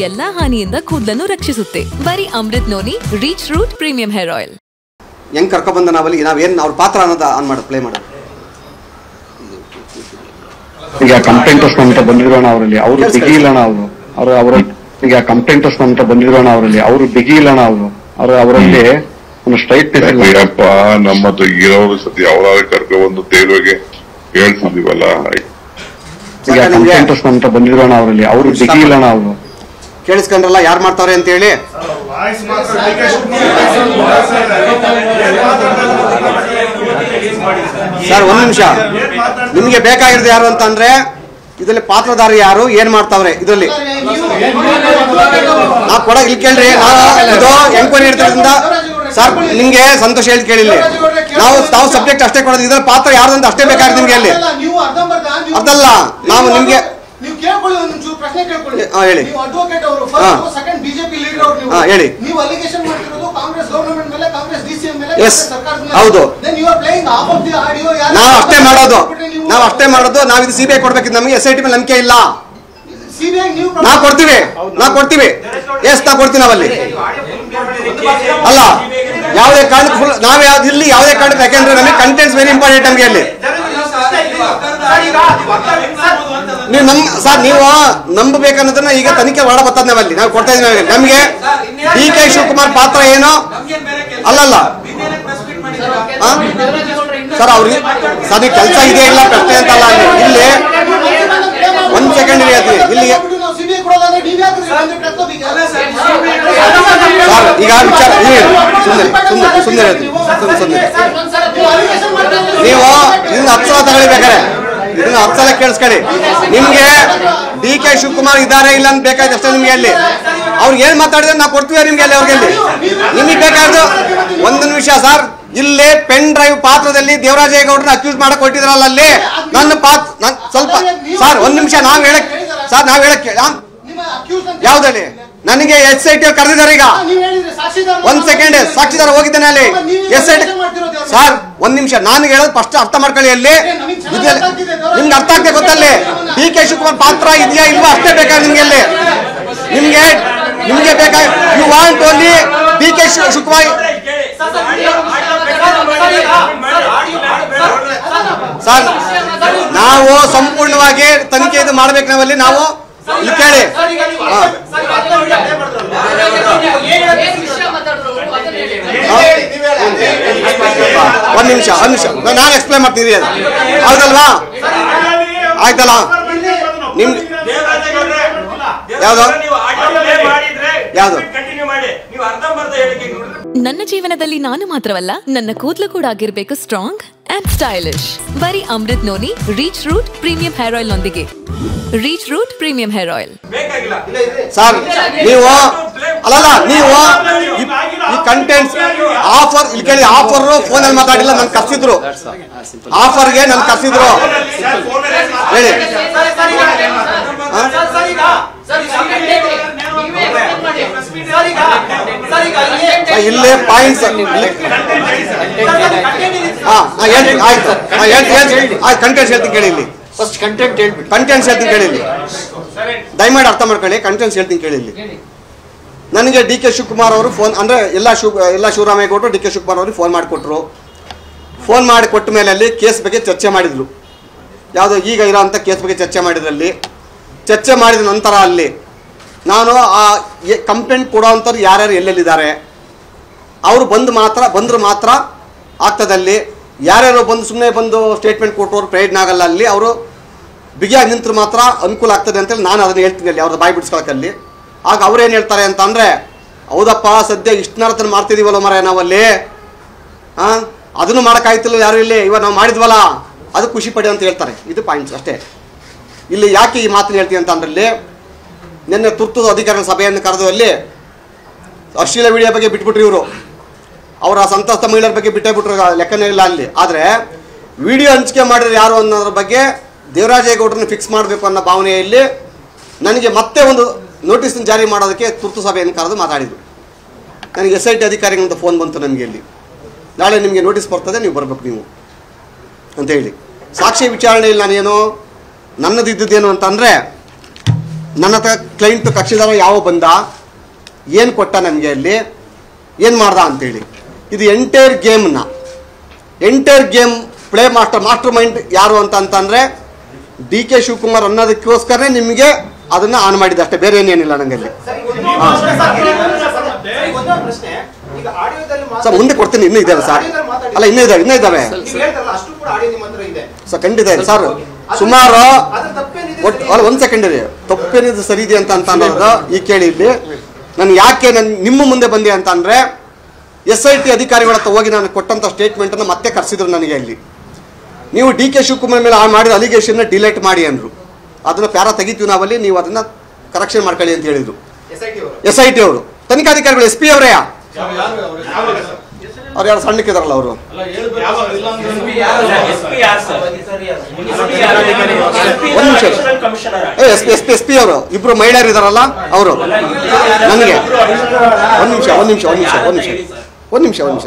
ಎಲ್ಲಾ ಹಾನಿಯಿಂದ ಕೂದಲನ್ನು ರಕ್ಷಿಸುತ್ತೆ ಬರೀ Amrut noni reach root premium hair oil ಹೆಂಗ್ ಕರ್ಕೊಬಂದ ನಾವಲ್ಲಿ ನಾವೇನು ಅವ್ರ ಪಾತ್ರ ಅನ್ನೋದು ಆನ್ ಮಾಡೋದು ಪ್ಲೇ ಮಾಡೋದು ಈಗ ಕಂಪ್ಲೇಂಟರ್ಸ್ ಅಂತ ಬಂದಿರೋಣ ಅವರಲ್ಲಿ ಅವರು ಬಿಗಿ ಇಲ್ಲಣ ಅವರು ಅವರು ಅವರ ಈಗ ಕಂಪ್ಲೇಂಟರ್ಸ್ ಅಂತ ಬಂದಿರೋಣ ಅವರಲ್ಲಿ ಅವರು ಬಿಗಿ ಇಲ್ಲಣ ಅವರು ಅವರು ಅವರಲ್ಲಿ ಒಂದು ಸ್ಟ್ರೈಟ್ನೆಸ್ ಇಲ್ಲ ಯಾಕಪ್ಪ ನಮ್ಮದು ಇರೋರು ಸತಿ ಅವರಾದ್ರೆ ಕರ್ಕೊಂಡ್ಬಂದು ತೇಲ್ವಾಗಿ ಹೇಳ್ತಿದೀವಲ್ಲ ಈಗ ಕಂಪ್ಲೇಂಟರ್ಸ್ ಅಂತ ಬಂದಿರೋಣ ಅವರಲ್ಲಿ ಅವರು ಬಿಗಿ ಇಲ್ಲಣ ಅವರು ಕೇಳಿಸ್ಕೊಂಡ್ರಲ್ಲ ಯಾರು ಮಾಡ್ತಾವ್ರೆ ಅಂತ ಹೇಳಿ ಸರ್ ಒಂದ್ ನಿಮಿಷ ನಿಮ್ಗೆ ಬೇಕಾಗಿರೋದು ಯಾರು ಅಂತ ಅಂದ್ರೆ ಇದರಲ್ಲಿ ಪಾತ್ರಧಾರಿ ಯಾರು ಏನ್ ಮಾಡ್ತಾವ್ರೆ ಇದರಲ್ಲಿ ನಾ ಕೊಡ ಇಲ್ಲಿ ಕೇಳ್ರಿ ನಾವು ಇದು ಎಂಕ್ವೈರಿ ಇರ್ತಿರೋದ್ರಿಂದ ಸರ್ ನಿಮ್ಗೆ ಸಂತೋಷ ಹೇಳಿ ಕೇಳಿಲ್ಲ ನಾವು ತಾವು ಸಬ್ಜೆಕ್ಟ್ ಅಷ್ಟೇ ಕೊಡೋದು ಇದ್ರ ಪಾತ್ರ ಯಾರ್ದು ಅಂತ ಅಷ್ಟೇ ಬೇಕಾಗಿದೆ ನಿಮ್ಗೆ ಅಲ್ಲಿ ನೀವು ಅರ್ಧಂಬರ್ಧ ನೀವು- ಅದಲ್ಲ, ನಾವು ನಿಮ್ಗೆ- ನೀವು ಕೇಳ್ಕೊಳ್ಳಿ ಒಂದು ಒಂಚೂರು ಪ್ರಶ್ನೆ ಕೇಳ್ಕೊಳ್ಳಿ ಹಾ, ಹೇಳಿ. ನೀವು ಅಡ್ವೊಕೇಟ್ ಅವರು ಹಾ. ಫಸ್ಟ್ ಸೆಕೆಂಡ್ ಬಿಜೆಪಿ ಲೀಡರ್ ಅವರು ನೀವು ಹಾ, ಹೇಳಿ. ನೀವು ಅಲಿಗೇಷನ್ ಮಾಡ್ತಿರೋದು ಕಾಂಗ್ರೆಸ್ ಗವರ್ನಮೆಂಟ್ ಮೇಲೆ ಕಾಂಗ್ರೆಸ್ ಡಿಸಿಎಂ ಮೇಲೆ Yes. ಕಾಂಗ್ರೆಸ್ ಸರ್ಕಾರದ ಮೇಲೆ ಹೌದು. Then you are playing off off the audio ನಾವು ಅಷ್ಟೇ ಮಾಡೋದು ನಾವು ಅಷ್ಟೇ ಮಾಡೋದು ನಾವು ಇದು ಸಿಬಿಐ ಕೊಡ್ಬೇಕಿದ್ದು ನಮಗೆ ಎಸ್ ಐ ಟಿ ಮೇಲೆ ನಂಬಿಕೆ ಇಲ್ಲ ಸಿಬಿಐ ನೀವು ನಾವು ಕೊಡ್ತೀವಿ ನಾವು ಕೊಡ್ತೀವಿ ಎಸ್ ನಾವು ಕೊಡ್ತೀವಿ ನಾವಲ್ಲಿ ಅಲ್ಲ ಯಾವುದೇ ಕಾರಣಕ್ಕೆ ಫುಲ್ ನಾವ್ ಯಾವ್ದು ಇಲ್ಲಿ ಯಾವುದೇ ಕಾರಣಕ್ಕೆ ಯಾಕೆಂದ್ರೆ ನಮಗೆ ಕಂಟೆಂಟ್ಸ್ ವೆರಿ ಇಂಪಾರ್ಟೆಂಟ್ ನಮಗೆ ಅಲ್ಲಿ ನೀವು ನಮ್ ಸರ್ ನೀವು ನಂಬಬೇಕನ್ನೋದನ್ನ ಈಗ ತನಿಖೆ ಹೊರಡ ಬರ್ತದೆ ನಾವಲ್ಲಿ ನಾವು ಕೊಡ್ತಾ ಇದೀವಿ ನಮಗೆ ಡಿ ಕೆ ಶಿವಕುಮಾರ್ ಪಾತ್ರ ಏನು ಅಲ್ಲಲ್ಲ ಆ? ಸರ್ ಅವ್ರಿಗೆ ಸರ್ ನೀವು ಕೆಲಸ ಇದೆ ಇಲ್ಲ ಪ್ರಶ್ನೆ ಅಂತಲ್ಲ ಅಲ್ಲಿ ಇಲ್ಲಿ ಒಂದ್ ಸೆಕೆಂಡ್ ಹೇಳ್ತೀನಿ ಇಲ್ಲಿ ನಾವು ಸಿಬಿಐ ಕೊಡೋದಾದ್ರೆ ನೀವು ಯಾಕೆ ಬಂದು ಕರ್ಕೋಬೇಕು? ಸರ್ ಈಗ ವಿಚಾರ ಸುಮ್ಮನೆ ಸುಮ್ಮನೆ ಸುಮ್ಮನೆ ಹೇಳ್ತೀನಿ ಸುಮ್ಮನೆ ಸುಮ್ಮನೆ ನೀವು allegation ಮಾಡ್ತಾ ಇದ್ದೀರಿ. ನೀವು ಇದನ್ನ ಹತ್ತು ಸಲ ತಗೊಳ್ಬೇಕಾರೆ ಇದನ್ನ ಹತ್ತು ಸಲ ಕೇಳಿಸ್ಕೊಳ್ಳಿ ನಿಮ್ಗೆ ಡಿ ಕೆ ಶಿವಕುಮಾರ್ ಇದಾರೆ ಇಲ್ಲ ಅಂತ ಬೇಕಾಯ್ತು ಅಷ್ಟೇ ನಿಮ್ಗೆ ಅಲ್ಲಿ ಅವ್ರಿಗೆ ಏನ್ ಮಾತಾಡಿದ್ರೆ ನಾವು ಕೊಡ್ತೀವಿ ನಿಮ್ಗೆ ಅಲ್ಲಿ ಅವ್ರಿಗೆ ಅಲ್ಲಿ ನಿಮಗೆ ಬೇಕಾದ್ದು ಒಂದು ನಿಮಿಷ ಸರ್ ಇಲ್ಲಿ ಪೆನ್ ಡ್ರೈವ್ ಪಾತ್ರದಲ್ಲಿ ದೇವರಾಜೇಗೌಡರನ್ನ ಅಕ್ಯೂಸ್ ಮಾಡಕ್ ಕೊಟ್ಟಿದ್ರಲ್ಲ ಅಲ್ಲಿ ನನ್ನ ಪಾತ್ರ ನನ್ ಸ್ವಲ್ಪ ಸರ್ ಒಂದ್ ನಿಮಿಷ ನಾವ್ ಹೇಳಕ್ ಸರ್ ನಾವ್ ಹೇಳಕ್ ನಾನ್- ನಿಮ್ಮ accused ಅಂತ- ಯಾವ್ದಲ್ಲಿ ನನಗೆ ಎಸ್ ಐ ಟಿ ಕರೆದಿದ್ದಾರೆ ಈಗ ನೀವು ಹೇಳಿದ್ರಿ ಸಾಕ್ಷಿದಾರ ಒಂದ್ ಸೆಕೆಂಡ್ ಸಾಕ್ಷಿದಾರ ಹೋಗಿದ್ದೇನೆ ಅಲ್ಲಿ ಎಸ್ ಐ ಸರ್ ಒಂದ್ ನಿಮಿಷ ನಾನು ಹೇಳೋದು ಫಸ್ಟ್ ಅರ್ಥ ಮಾಡ್ಕೊಳ್ಳಿ ಅಲ್ಲಿ ಇದ್ರಲ್ಲಿ- ನಿಮ್ಗೆ ಅರ್ಥ ಆಗ್ತದೆ ಗೊತ್ತಲ್ಲಿ ಡಿ ಕೆ ಶಿವಕುಮಾರ್ ಪಾತ್ರ ಇದೆಯಾ ಇಲ್ವಾ ಅಷ್ಟೇ ಬೇಕಾದ್ರೆ ನಿಮ್ಗೆ ಅಲ್ಲಿ ನಿಮ್ಗೆ ನಿಮ್ಗೆ ಬೇಕಾಗ you want only D K Shivakumar sir ನಾವು ಸಂಪೂರ್ಣವಾಗಿ ತನಿಖೆ ಇದು ಮಾಡ್ಬೇಕು ನಾವಲ್ಲಿ ನಾವು ಇಲ್ಲಿ ಕೇಳಿ ಹಾ. ಒಂದ್ ನಿಮಿಷ ಒಂದ್ ನಿಮಿಷ ನಾನು ಎಕ್ಸ್ಪ್ಲೈನ್ ಮಾಡ್ತೀನಿ ಅದು ಹೌದಲ್ವಾ ಆಯ್ತಲ್ಲ ನಿಮ್ ಯಾವ್ದು? ಯಾವ್ದು? ಕಂಟಿನ್ಯೂ ಮಾಡಿ ನೀವು ಅರ್ಧಂಬರ್ಧ ಹೇಳಿಕೆ ನೋಡಿದ್ರೆ ನನ್ನ ಜೀವನದಲ್ಲಿ ನಾನು ಮಾತ್ರವಲ್ಲ ನನ್ನ ಕೂದಲು ಕೂಡ ಆಗಿರ್ಬೇಕು ಸ್ಟ್ರಾಂಗ್ ಅಂಡ್ ಸ್ಟೈಲಿಶ್ ಬರೀ Amrut noni reach root premium hair oil ನೊಂದಿಗೆ reach root premium hair oil ಬೇಕಾಗಿಲ್ಲ ಸರ್ ನೀವು ಅಲ್ಲಲ್ಲ ನೀವು ಈ- ಈ ಕಂಟೆಂಟ್ಸ್ ಆಫರ್ ಇಲ್ಲಿ ಕೇಳಿ ಆಫರ್ ಫೋನಲ್ಲಿ ಮಾತಾಡಿಲ್ಲ ನನ್ ಕರ್ಸಿದ್ರು ಆಫರ್ಗೆ ನನ್ ಕರ್ಸಿದ್ರು ಹೇಳಿ ಹಾ? ಸರ್, ಇಲ್ಲಿ ಪಾಯಿಂಟ್ಸ್ ಹಾ ಹಾ, ಹೇಳ್ತೀನಿ ಆಯ್ತು ಹಾ, ಹೇಳ್ತೀನಿ ಹೇಳ್ತೀನಿ ಆಯ್ತು ಕಂಟೆಂಟ್ಸ್ ಹೇಳ್ತೀನಿ ಕೇಳಿ ಇಲ್ಲಿ ಫಸ್ಟ್ ಕಂಟೆಂಟ್ ಹೇಳ್ಬಿಟ್ಟು ಕಂಟೆಂಟ್ಸ್ ಹೇಳ್ತೀನಿ ಕೇಳಿ ಇಲ್ಲಿ ದಯಮಾಡಿ ಅರ್ಥ ಮಾಡ್ಕೊಳ್ಳಿ ಕಂಟೆಂಟ್ಸ್ ಹೇಳ್ತೀನಿ ಕೇಳಿ ಇಲ್ಲಿ ನನಗೆ ಡಿ ಕೆ ಶಿವಕುಮಾರ್ ಅವರು ಫೋನ್ ಅಂದರೆ ಎಲ್ಲ ಶಿವ ಎಲ್ಲ ಶಿವರಾಮೇಗೌಡರು ಡಿ ಕೆ ಶಿವಕುಮಾರ್ ಅವ್ರಿಗೆ ಫೋನ್ ಮಾಡಿಕೊಟ್ರು ಫೋನ್ ಮಾಡಿ ಕೊಟ್ಟ ಮೇಲೆ ಅಲ್ಲಿ ಕೇಸ್ ಬಗ್ಗೆ ಚರ್ಚೆ ಮಾಡಿದರು ಯಾವುದೋ ಈಗ ಇರೋಂಥ ಕೇಸ್ ಬಗ್ಗೆ ಚರ್ಚೆ ಮಾಡಿದ್ರಲ್ಲಿ ಚರ್ಚೆ ಮಾಡಿದ ನಂತರ ಅಲ್ಲಿ ನಾನು ಆ ಕಂಪ್ಲೇಂಟ್ ಕೊಡೋವಂಥವ್ರು ಯಾರ್ಯಾರು ಎಲ್ಲೆಲ್ಲಿದ್ದಾರೆ ಅವರು ಬಂದು ಮಾತ್ರ ಬಂದರು ಮಾತ್ರ ಆಗ್ತದಲ್ಲಿ ಯಾರ್ಯಾರು ಬಂದು ಸುಮ್ಮನೆ ಬಂದು ಸ್ಟೇಟ್ಮೆಂಟ್ ಕೊಟ್ಟವ್ರು ಪ್ರಯೋಜನ ಆಗಲ್ಲ ಅಲ್ಲಿ ಅವರು ಬಿಗಿಯಾಗಿ ನಿಂತರು ಮಾತ್ರ ಅನುಕೂಲ ಆಗ್ತದೆ ಅಂತೇಳಿ ನಾನು ಅದನ್ನು ಹೇಳ್ತೀನಿ ಅಲ್ಲಿ ಅವ್ರದ್ದು ಬಾಯಿ ಬಿಡಿಸ್ಕೊಳಕ್ಕಲ್ಲಿ ಆಗ ಅವ್ರೇನು ಹೇಳ್ತಾರೆ ಅಂತ ಅಂದರೆ ಹೌದಪ್ಪ ಸದ್ಯ ಇಷ್ಟು ನರತನ ಮಾಡ್ತಿದ್ದೀವಲ್ಲ ಮರ ನಾವಲ್ಲಿ ಹಾಂ ಅದನ್ನು ಮಾಡೋಕ್ಕಾಯ್ತಿಲ್ಲ ಯಾರು ಇಲ್ಲಿ ಇವಾಗ ನಾವು ಮಾಡಿದ್ವಲ್ಲ ಅದು ಖುಷಿ ಪಡಿ ಅಂತ ಹೇಳ್ತಾರೆ ಇದು ಪಾಯಿಂಟ್ಸ್ ಅಷ್ಟೇ ಇಲ್ಲಿ ಯಾಕೆ ಈ ಮಾತನ್ನು ಹೇಳ್ತೀನಿ ಅಂತ ಅಂದ್ರೆ ನಿನ್ನೆ ತುರ್ತು ಅಧಿಕಾರಿಗಳ ಸಭೆಯನ್ನು ಕರೆದು ಅಲ್ಲಿ ಅಶ್ಲೀಲ ವಿಡಿಯೋ ಬಗ್ಗೆ ಬಿಟ್ಬಿಟ್ರು ಇವರು ಅವರ ಸಂತಸ್ತ ಮಹಿಳೆಯರ ಬಗ್ಗೆ ಬಿಟ್ಟೇ ಬಿಟ್ರು ಲೆಕ್ಕನೇ ಇಲ್ಲ ಅಲ್ಲಿ ಆದರೆ ವಿಡಿಯೋ ಹಂಚಿಕೆ ಮಾಡಿದ್ರೆ ಯಾರು ಅನ್ನೋದ್ರ ಬಗ್ಗೆ ದೇವರಾಜೇಗೌಡರನ್ನ ಫಿಕ್ಸ್ ಮಾಡಬೇಕು ಅನ್ನೋ ಭಾವನೆಯಲ್ಲಿ ನನಗೆ ಮತ್ತೆ ಒಂದು ನೋಟಿಸ್ ಜಾರಿ ಮಾಡೋದಕ್ಕೆ ತುರ್ತು ಸಭೆಯನ್ನು ಕರೆದು ಮಾತಾಡಿದರು ನನಗೆ ಎಸ್ ಐ ಟಿ ಅಧಿಕಾರಿಗಳಿಂದ ಫೋನ್ ಬಂತು ನಮಗೆ ಇಲ್ಲಿ ನಾಳೆ ನಿಮಗೆ ನೋಟಿಸ್ ಬರ್ತದೆ ನೀವು ಬರಬೇಕು ನೀವು ಅಂತ ಹೇಳಿ ಸಾಕ್ಷಿ ವಿಚಾರಣೆಯಲ್ಲಿ ನಾನೇನು ನನ್ನದು ಇದ್ದದ್ದೇನು ಅಂತಂದರೆ ನನ್ನ ಹತ್ರ ಕ್ಲೈಂಟ್ ಕಕ್ಷಿದಾರ ಯಾವ ಬಂದ ಏನು ಕೊಟ್ಟ ನನಗೆ ಅಲ್ಲಿ ಏನು ಮಾಡ್ದ ಅಂತೇಳಿ ಇದು ಎಂಟೈರ್ ಗೇಮ್ನ entire game play master master mind ಯಾರು ಅಂತ ಅಂತಂದರೆ ಡಿ ಕೆ ಶಿವಕುಮಾರ್ ಅನ್ನೋದಕ್ಕೋಸ್ಕರನೇ ನಿಮಗೆ ಅದನ್ನು ಆನ್ ಮಾಡಿದೆ ಅಷ್ಟೇ ಬೇರೆ ಏನೇನಿಲ್ಲ ನನಗೆ ಅಲ್ಲಿ ಒಂದೇ ಪ್ರಶ್ನೆ ಈಗ ಆಡಿಯೋದಲ್ಲಿ ಸರ್ ಮುಂದೆ ಕೊಡ್ತೀನಿ ಇನ್ನೂ ಇದ್ದಾವೆ ಸರ್ ಅಲ್ಲ ಇನ್ನೂ ಇದ್ದಾವೆ ಇನ್ನೂ ಇದ್ದಾವೆ ನೀವು ಹೇಳ್ತಾರಲ್ಲ ಅಷ್ಟು ಕೂಡ ಆಡಿಯೋ ನಿಮ್ಮ ಹತ್ರ ಇದೆ ಸರ್ ಖಂಡಿತ ಇದೆ ಸರ್ ಸುಮಾರು ಅದ್ರ ತಪ್ಪೇನಿದೆ ಒಟ್ಟು ಅಲ್ಲ ಒಂದು ಸೆಕೆಂಡ್ ಇದೆ ತಪ್ಪೇನಿದೆ ಸರಿ ಇದೆ ಅಂತ ಅಂತ ಅನ್ನೋದು ಈ ಕೇಳಿ ಇಲ್ಲಿ ನಾನು ಯಾಕೆ ನಾನು ನಿಮ್ಮ ಮುಂದೆ ಬಂದೆ ಅಂತ ಅಂದರೆ ಎಸ್ ಐ ಟಿ ಅಧಿಕಾರಿಗಳ ಹತ್ರ ಹೋಗಿ ನಾನು ಕೊಟ್ಟಂಥ ಸ್ಟೇಟ್ಮೆಂಟನ್ನು ಮತ್ತೆ ಕರೆಸಿದ್ರು ನನಗೆ ಅಲ್ಲಿ ನೀವು ಡಿ ಕೆ ಶಿವಕುಮಾರ್ ಮೇಲೆ ಆ ಮಾಡಿದ ಅಲಿಗೇಷನ್ನ ಡಿಲೀಟ್ ಮಾಡಿ ಅಂದರು ಅದನ್ನು ಪ್ಯಾರ ತೆಗಿತೀವಿ ನಾವಲ್ಲಿ ನೀವು ಅದನ್ನು ಕರೆಕ್ಷನ್ ಮಾಡ್ಕೊಳ್ಳಿ ಅಂತ ಹೇಳಿದರು ಎಸ್ ಐ ಟಿ ಅವರು ಎಸ್ ಐ ಟಿ ಅವರು ತನಿಖಾಧಿಕಾರಿಗಳು ಎಸ್ ಪಿ ಅವರೇ ಅವ್ರು ಯಾರು ಸಣ್ಣಕ್ಕಿದಾರಲ್ಲ ಅವರು ಒಂದು ನಿಮಿಷ S P S P S P ಅವರು ಇಬ್ರು ಮಹಿಳೆಯರು ಇದಾರಲ್ಲ ಅವರು ನನಗೆ ಒಂದು ನಿಮಿಷ ಒಂದು ನಿಮಿಷ ಒಂದು ನಿಮಿಷ ಒಂದು ನಿಮಿಷ ಒಂದು ನಿಮಿಷ ಒಂದು ನಿಮಿಷ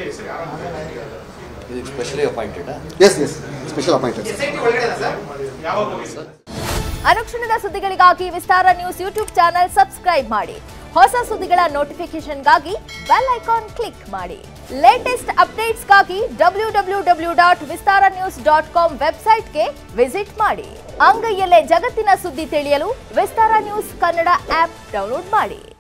S S special appointed S I T ಒಳಗಡೆನಾ ಸರ್ ಅನುಕ್ಷಣದ ಸುದ್ದಿಗಳಿಗಾಗಿ Vistara news YouTube channel subscribe ಮಾಡಿ ಹೊಸ ಸುದ್ದಿಗಳ ನೋಟಿಫಿಕೇಶನ್ಗಾಗಿ ಬೆಲ್ ಐಕಾನ್ ಕ್ಲಿಕ್ ಮಾಡಿ ಲೇಟೆಸ್ಟ್ ಅಪ್ಡೇಟ್ಸ್ಗಾಗಿ W W W dot Vistara news dot com ವೆಬ್ಸೈಟ್ಗೆ ವಿಸಿಟ್ ಮಾಡಿ ಅಂಗೈಯಲ್ಲೇ ಜಗತ್ತಿನ ಸುದ್ದಿ ತಿಳಿಯಲು Vistara news Kannada app download ಮಾಡಿ